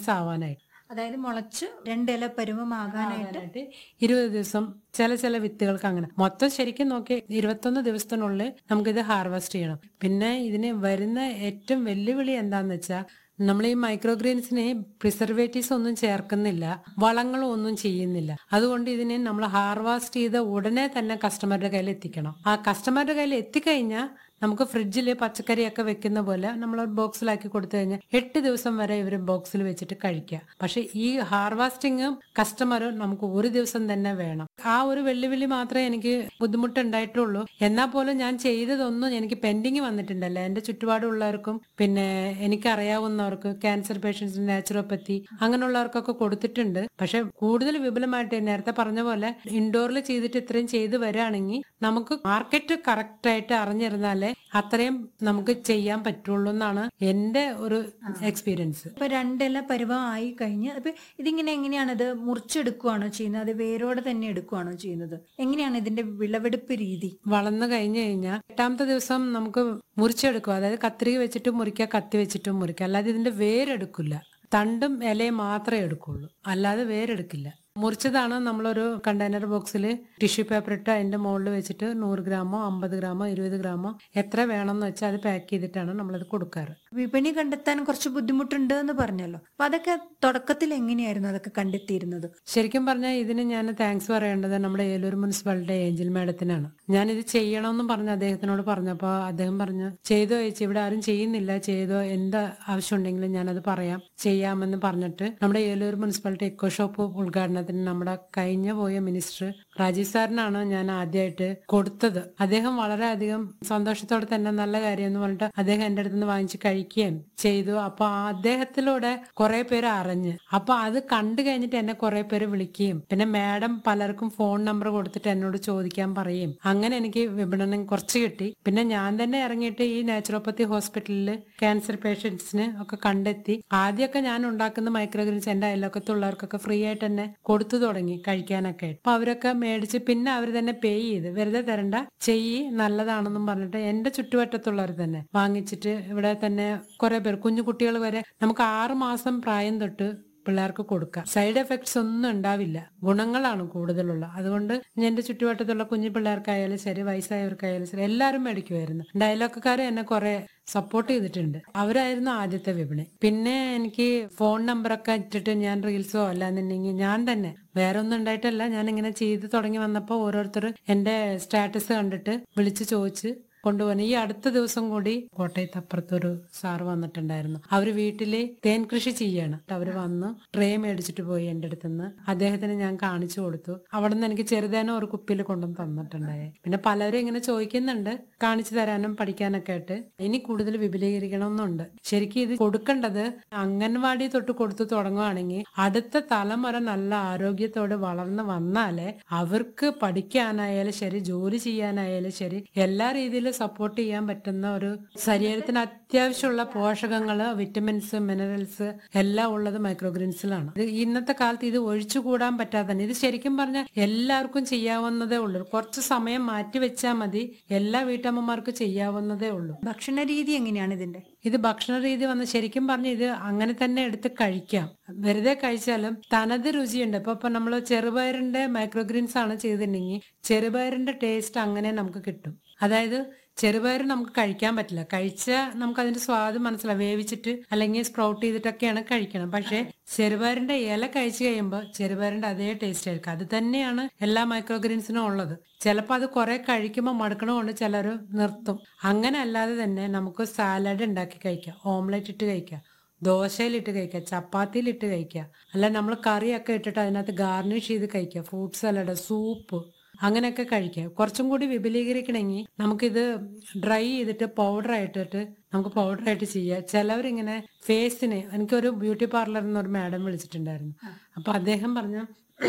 days ആവാനായിട്ട് അതായത് മുളച്ച് രണ്ടില പരുവമാകാനായിട്ട് ആകാനായിട്ട് ഇരുപത് ദിവസം ചില ചില വിത്തുകൾക്ക് അങ്ങനെ മൊത്തം ശരിക്കും നോക്കി ഇരുപത്തൊന്ന് ദിവസത്തിനുള്ളിൽ നമുക്കിത് ഹാർവെസ്റ്റ് ചെയ്യണം പിന്നെ ഇതിന് വരുന്ന ഏറ്റവും വെല്ലുവിളി എന്താന്ന് വെച്ചാൽ നമ്മൾ ഈ മൈക്രോഗ്രീൻസിനെ പ്രിസർവേറ്റീവ്സ് ഒന്നും ചേർക്കുന്നില്ല വളങ്ങളും ഒന്നും ചെയ്യുന്നില്ല അതുകൊണ്ട് ഇതിനെ നമ്മൾ ഹാർവെസ്റ്റ് ചെയ്ത ഉടനെ തന്നെ കസ്റ്റമറുടെ കയ്യിൽ എത്തിക്കണം ആ കസ്റ്റമറുടെ കയ്യിൽ എത്തിക്കഴിഞ്ഞാൽ നമുക്ക് ഫ്രിഡ്ജിൽ പച്ചക്കറിയൊക്കെ വെക്കുന്ന പോലെ നമ്മൾ ബോക്സിലാക്കി കൊടുത്തു കഴിഞ്ഞാൽ എട്ട് ദിവസം വരെ ഇവർ ബോക്സിൽ വെച്ചിട്ട് കഴിക്കുക പക്ഷെ ഈ ഹാർവെസ്റ്റിങ്ങും കസ്റ്റമറും നമുക്ക് ഒരു ദിവസം തന്നെ വേണം ആ ഒരു വെല്ലുവിളി മാത്രമേ എനിക്ക് ബുദ്ധിമുട്ടുണ്ടായിട്ടുള്ളൂ എന്നാൽ പോലും ഞാൻ ചെയ്തതൊന്നും എനിക്ക് പെൻഡിങ് വന്നിട്ടുണ്ടല്ല എന്റെ ചുറ്റുപാടുള്ളവർക്കും പിന്നെ എനിക്കറിയാവുന്നവർക്ക് ക്യാൻസർ പേഷ്യൻസിന് നാച്ചുറോപ്പത്തി അങ്ങനെയുള്ളവർക്കൊക്കെ കൊടുത്തിട്ടുണ്ട് പക്ഷെ കൂടുതൽ വിപുലമായിട്ട് നേരത്തെ പറഞ്ഞ പോലെ ഇൻഡോറിൽ ചെയ്തിട്ട് ഇത്രയും ചെയ്ത് വരികയാണെങ്കിൽ നമുക്ക് മാർക്കറ്റ് കറക്റ്റ് ആയിട്ട് അറിഞ്ഞിരുന്നാലേ അത്രയും നമുക്ക് ചെയ്യാൻ പറ്റുള്ളൂ എന്നാണ് എന്റെ ഒരു എക്സ്പീരിയൻസ് ഇപ്പൊ രണ്ടില പരുവമായി കഴിഞ്ഞ് അപ്പൊ ഇതിങ്ങനെ എങ്ങനെയാണ് ഇത് മുറിച്ചെടുക്കുവാണോ ചെയ്യുന്നത് അത് വേരോടെ തന്നെ എടുക്കുവാണോ ചെയ്യുന്നത് എങ്ങനെയാണ് ഇതിന്റെ വിളവെടുപ്പ് രീതി വളർന്നു കഴിഞ്ഞു കഴിഞ്ഞാൽ എട്ടാമത്തെ ദിവസം നമുക്ക് മുറിച്ചെടുക്കും അതായത് കത്രിക വെച്ചിട്ട് മുറിക്കുക കത്തി വെച്ചിട്ടും മുറിക്കുക അല്ലാതെ ഇതിന്റെ വേരെടുക്കില്ല തണ്ടും ഇലയും മാത്രമേ എടുക്കുള്ളൂ അല്ലാതെ വേരെടുക്കില്ല മുറിച്ചതാണ് നമ്മളൊരു കണ്ടെയ്നർ ബോക്സിൽ ടിഷ്യൂ പേപ്പർ ഇട്ട് അതിന്റെ മുകളിൽ വെച്ചിട്ട് നൂറ് ഗ്രാമോ അമ്പത് ഗ്രാമോ ഇരുപത് ഗ്രാമോ എത്ര വേണമെന്ന് വെച്ചാൽ അത് പാക്ക് ചെയ്തിട്ടാണ് നമ്മളത് കൊടുക്കാറ് വിപണി കണ്ടെത്താൻ കുറച്ച് ബുദ്ധിമുട്ടുണ്ട് എന്ന് പറഞ്ഞല്ലോ അപ്പൊ അതൊക്കെ തുടക്കത്തിൽ എങ്ങനെയായിരുന്നു അതൊക്കെ കണ്ടെത്തിയിരുന്നത് ശരിക്കും പറഞ്ഞാൽ ഇതിന് ഞാൻ താങ്ക്സ് പറയേണ്ടത് നമ്മുടെ ഏലൂർ മുനിസിപ്പാലിറ്റി ഏഞ്ചൽ മാഡത്തിനാണ് ഞാൻ ഇത് ചെയ്യണമെന്നും പറഞ്ഞ് അദ്ദേഹത്തിനോട് പറഞ്ഞപ്പോൾ അദ്ദേഹം പറഞ്ഞു ചെയ്തോ ചേച്ചി ഇവിടെ ആരും ചെയ്യുന്നില്ല ചെയ്തോ എന്ത് ആവശ്യം ഉണ്ടെങ്കിലും ഞാനത് പറയാം ചെയ്യാമെന്ന് പറഞ്ഞിട്ട് നമ്മുടെ ഏലൂർ മുനിസിപ്പാലിറ്റി എക്കോ ഷോപ്പ് ഉദ്ഘാടനത്തിന് നമ്മുടെ കഴിഞ്ഞ പോയ മിനിസ്റ്റർ രാജീവ് സാറിനാണ് ഞാൻ ആദ്യമായിട്ട് കൊടുത്തത് അദ്ദേഹം വളരെയധികം സന്തോഷത്തോടെ തന്നെ നല്ല കാര്യം എന്ന് പറഞ്ഞിട്ട് അദ്ദേഹം എൻ്റെ അടുത്ത് നിന്ന് വാങ്ങിച്ച് കഴിക്കുകയും ചെയ്തു അപ്പൊ ആ അദ്ദേഹത്തിലൂടെ കുറെ പേര് അറിഞ്ഞ് അപ്പൊ അത് കണ്ടു കഴിഞ്ഞിട്ട് എന്നെ കുറെ പേര് വിളിക്കുകയും പിന്നെ മാഡം പലർക്കും ഫോൺ നമ്പർ കൊടുത്തിട്ട് എന്നോട് ചോദിക്കാൻ പറയും അങ്ങനെ എനിക്ക് വിപണനം കുറച്ച് കിട്ടി പിന്നെ ഞാൻ തന്നെ ഇറങ്ങിയിട്ട് ഈ നാച്ചുറോപ്പത്തി ഹോസ്പിറ്റലിൽ ക്യാൻസർ പേഷ്യൻസിന് ഒക്കെ കണ്ടെത്തി ആദ്യമൊക്കെ ഞാൻ ഉണ്ടാക്കുന്ന മൈക്രോഗ്രീൻസ് എന്റെ അയൽവക്കത്തുള്ളവർക്കൊക്കെ ഫ്രീ ആയിട്ട് തന്നെ കൊടുത്തു തുടങ്ങി കഴിക്കാനൊക്കെ അപ്പൊ അവരൊക്കെ മേടിച്ച് പിന്നെ അവർ തന്നെ പേ ചെയ്ത് വെറുതെ തരണ്ട ചെയ്യ് നല്ലതാണെന്നും പറഞ്ഞിട്ട് എന്റെ ചുറ്റുവട്ടത്തുള്ളവർ തന്നെ വാങ്ങിച്ചിട്ട് ഇവിടെ തന്നെ കുറെ പേർ കുഞ്ഞു കുട്ടികൾ വരെ നമുക്ക് ആറ് മാസം പ്രായം തൊട്ട് പിള്ളേർക്ക് കൊടുക്കാം സൈഡ് എഫക്ട്സ് ഒന്നും ഉണ്ടാവില്ല ഗുണങ്ങളാണ് കൂടുതലുള്ള അതുകൊണ്ട് ഞാൻ എന്റെ ചുറ്റുവട്ടത്തുള്ള കുഞ്ഞു പിള്ളേർക്കായാലും ശരി വയസ്സായവർക്കായാലും ശരി എല്ലാവരും മേടിക്കുമായിരുന്നു ഡയലോഗക്കാരെ എന്നെ കുറെ സപ്പോർട്ട് ചെയ്തിട്ടുണ്ട് അവരായിരുന്നു ആദ്യത്തെ വിപണി പിന്നെ എനിക്ക് ഫോൺ നമ്പറൊക്കെ ഇട്ടിട്ട് ഞാൻ റീൽസോ അല്ലാന്നുണ്ടെങ്കിൽ ഞാൻ തന്നെ വേറെ ഒന്നും ഉണ്ടായിട്ടല്ല ഞാൻ ഇങ്ങനെ ചെയ്ത് തുടങ്ങി വന്നപ്പോൾ ഓരോരുത്തർ എന്റെ സ്റ്റാറ്റസ് കണ്ടിട്ട് വിളിച്ചു ചോദിച്ച് കൊണ്ടുപോകുന്നു ഈ അടുത്ത ദിവസം കൂടി കോട്ടയത്ത് അപ്പുറത്തൊരു സാറ് വന്നിട്ടുണ്ടായിരുന്നു അവര് വീട്ടില് തേൻ കൃഷി ചെയ്യാണ് അവര് വന്ന് ട്രേ മേടിച്ചിട്ട് പോയി എൻ്റെ അടുത്തുനിന്ന് അദ്ദേഹത്തിന് ഞാൻ കാണിച്ചു കൊടുത്തു അവിടെ നിന്ന് എനിക്ക് ചെറുതേനോ ഒരു കുപ്പിയിൽ കൊണ്ടുവന്ന് തന്നിട്ടുണ്ടായി പിന്നെ പലരും ഇങ്ങനെ ചോദിക്കുന്നുണ്ട് കാണിച്ചു തരാനും പഠിക്കാനൊക്കെ ആയിട്ട് ഇനി കൂടുതൽ വിപുലീകരിക്കണമെന്നുണ്ട് ശരിക്കും ഇത് കൊടുക്കേണ്ടത് അംഗൻവാടി തൊട്ട് കൊടുത്തു തുടങ്ങുകയാണെങ്കിൽ അടുത്ത തലമുറ നല്ല ആരോഗ്യത്തോടെ വളർന്ന് വന്നാലേ അവർക്ക് പഠിക്കാനായാലും ശരി ജോലി ചെയ്യാനായാലും ശരി എല്ലാ രീതിയിലും സപ്പോർട്ട് ചെയ്യാൻ പറ്റുന്ന ഒരു ശരീരത്തിന് അത്യാവശ്യമുള്ള പോഷകങ്ങള് വിറ്റമിൻസ് മിനറൽസ് എല്ലാം ഉള്ളത് മൈക്രോഗ്രീൻസിലാണ് ഇത് ഇന്നത്തെ കാലത്ത് ഇത് ഒഴിച്ചുകൂടാൻ പറ്റാതെ ഇത് ശരിക്കും പറഞ്ഞാൽ എല്ലാവർക്കും ചെയ്യാവുന്നതേ ഉള്ളൂ കുറച്ച് സമയം മാറ്റി വെച്ചാൽ മതി എല്ലാ വീട്ടമ്മമാർക്കും ചെയ്യാവുന്നതേ ഉള്ളൂ ഭക്ഷണ രീതി എങ്ങനെയാണ് ഇതിന്റെ ഇത് ഭക്ഷണ രീതി വന്ന് ശരിക്കും പറഞ്ഞ് ഇത് അങ്ങനെ തന്നെ എടുത്ത് കഴിക്കാം വെറുതെ കഴിച്ചാലും തനത് രുചിയുണ്ട് ഇപ്പൊ ഇപ്പൊ നമ്മൾ ചെറുപയറിന്റെ മൈക്രോഗ്രീൻസ് ആണ് ചെയ്തിട്ടുണ്ടെങ്കിൽ ചെറുപയറിന്റെ ടേസ്റ്റ് അങ്ങനെ നമുക്ക് കിട്ടും അതായത് ചെറുപയർ നമുക്ക് കഴിക്കാൻ പറ്റില്ല കഴിച്ചാൽ നമുക്ക് അതിന്റെ സ്വാദ് മനസ്സിലാവും വേവിച്ചിട്ട് അല്ലെങ്കിൽ സ്പ്രൗട്ട് ചെയ്തിട്ടൊക്കെയാണ് കഴിക്കണം പക്ഷേ ചെറുപയറിന്റെ ഇല കഴിച്ചു കഴിയുമ്പോൾ ചെറുപയറിന്റെ അതേ ടേസ്റ്റ് ആയിരിക്കും അത് തന്നെയാണ് എല്ലാ മൈക്രോഗ്രീൻസിനും ഉള്ളത് ചിലപ്പോൾ അത് കുറെ കഴിക്കുമ്പോൾ മടുക്കണമുണ്ട് ചിലർ നിർത്തും അങ്ങനെ അല്ലാതെ തന്നെ നമുക്ക് സാലഡ് ഉണ്ടാക്കി കഴിക്കാം ഓംലെറ്റ് ഇട്ട് കഴിക്കാം ദോശയിലിട്ട് കഴിക്കുക ചപ്പാത്തിയിലിട്ട് കഴിക്കുക അല്ല നമ്മൾ കറിയൊക്കെ ഇട്ടിട്ട് അതിനകത്ത് ഗാർണിഷ് ചെയ്ത് കഴിക്കുക ഫ്രൂട്ട് സലാഡ് സൂപ്പ് അങ്ങനെയൊക്കെ കഴിക്കാം കുറച്ചും കൂടി വിപുലീകരിക്കണമെങ്കിൽ നമുക്കിത് ഡ്രൈ ചെയ്തിട്ട് പൗഡർ ആയിട്ടിട്ട് നമുക്ക് പൗഡർ ആയിട്ട് ചെയ്യാം ചിലവരിങ്ങനെ ഫേസിന് എനിക്കൊരു ബ്യൂട്ടി പാർലറിൽ നിന്ന് ഒരു മാഡം വിളിച്ചിട്ടുണ്ടായിരുന്നു അപ്പൊ അദ്ദേഹം പറഞ്ഞു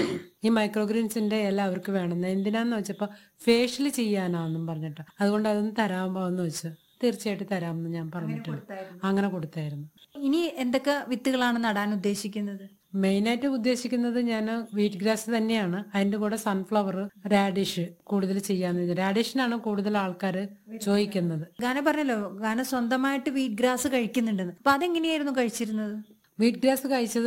ഈ മൈക്രോഗ്രീൻസിന്റെ ഇല അവർക്ക് വേണം എന്തിനാന്ന് വെച്ചപ്പോ ഫേഷ്യൽ ചെയ്യാനാന്നും പറഞ്ഞിട്ട് അതുകൊണ്ട് അതൊന്ന് തരാമോ എന്ന് വെച്ചു തീർച്ചയായിട്ടും തരാമെന്ന് ഞാൻ പറഞ്ഞിട്ടുണ്ട് അങ്ങനെ കൊടുത്തായിരുന്നു ഇനി എന്തൊക്കെ വിത്തുകളാണ് നടാൻ ഉദ്ദേശിക്കുന്നത് മെയിനായിട്ട് ഉദ്ദേശിക്കുന്നത് ഞാൻ വീറ്റ് ഗ്രാസ് തന്നെയാണ് അതിന്റെ കൂടെ സൺഫ്ലവർ റാഡിഷ് കൂടുതൽ ചെയ്യാന്ന് വിചാരിച്ചു റാഡിഷിനാണ് കൂടുതൽ ആൾക്കാർ ചോദിക്കുന്നത് ഗാന പറഞ്ഞല്ലോ ഗാന സ്വന്തമായിട്ട് വീറ്റ് ഗ്രാസ് കഴിക്കുന്നുണ്ടെന്ന് അപ്പൊ അതെങ്ങനെയായിരുന്നു കഴിച്ചിരുന്നത് വീറ്റ് ഗ്രാസ് കഴിച്ചത്